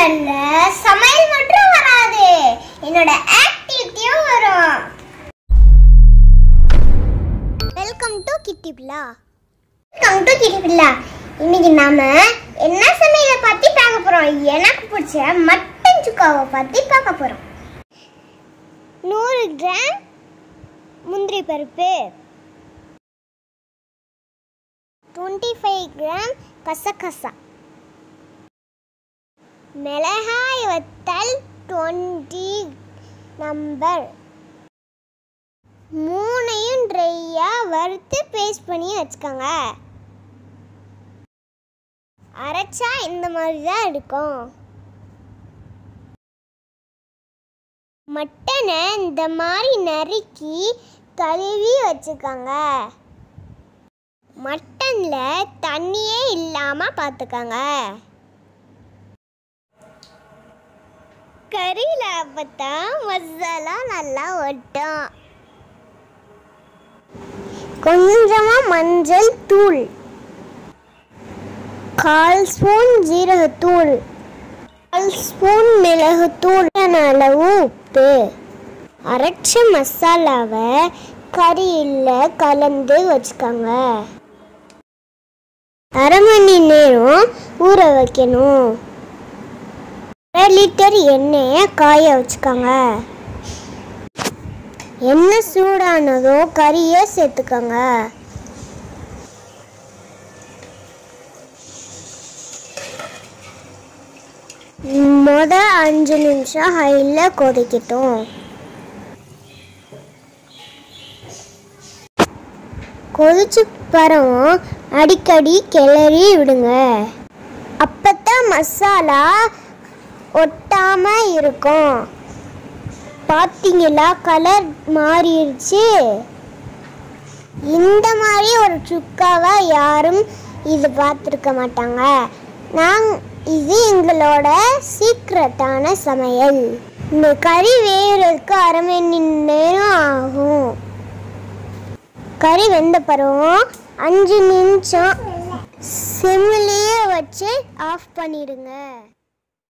சேனல்ல சமையல் மட்டும் வராது என்னோட ஆக்டிவிட்டியும் வரும் வெல்கம் டு கிட்டி பில்லா வெல்கம் டு கிட்டி பில்லா இன்னைக்கு நாம என்ன சமையலை பத்தி பார்க்க போறோம் எனக்கு பிடிச்ச மட்டன் சுக்காவை பத்தி பார்க்க போறோம் நூறு கிராம் முந்திரி பருப்பு டுவெண்ட்டி ஃபைவ் கிராம் கசகசா மிளகாய் வத்தல் டுவெண்ட்டி நம்பர் மூணையும் ட்ரையாக வறுத்து பேஸ்ட் பண்ணி வச்சுக்கோங்க அரைச்சா இந்த மாதிரி தான் இருக்கும் மட்டனை இந்த மாதிரி நறுக்கி கழுவி வச்சுக்கோங்க மட்டனில் தண்ணியே இல்லாமல் பார்த்துக்கோங்க கறியில் அப்பத்தான் மசாலா நல்லா ஒட்டும் கொஞ்சமா மஞ்சள் தூள் கால் ஸ்பூன் ஜீரகத்தூள் கால் ஸ்பூன் மிளகுத்தூள் அளவு உப்பு அரைச்ச மசாலாவை கறியில் கலந்து வச்சுக்கோங்க அரை மணி நேரம் ஊற வைக்கணும் அரை லிட்டர் எண்ணெயை காய வச்சுக்கோங்க எண்ணெய் சூடானதோ கறியை சேர்த்துக்கோங்க முத அஞ்சு நிமிஷம் ஹையில் கொதிக்கட்டும் கொதிச்சு பரவும் அடிக்கடி கிளறி விடுங்க அப்பத்தான் மசாலா ஒட்டாம இருக்கும் பார்த்தீங்களா கலர் மாறிடுச்சு இந்த மாதிரி ஒரு சுக்காவை யாரும் இது பார்த்துருக்க மாட்டாங்க நாங் இது எங்களோட சீக்ரெட்டான சமையல் இந்த கறி வேகிறதுக்கு அரை மணி நேரம் ஆகும் கறி வெந்த பருவம் அஞ்சு நிமிஷம் சிம்லேயே வச்சு ஆஃப் பண்ணிடுங்க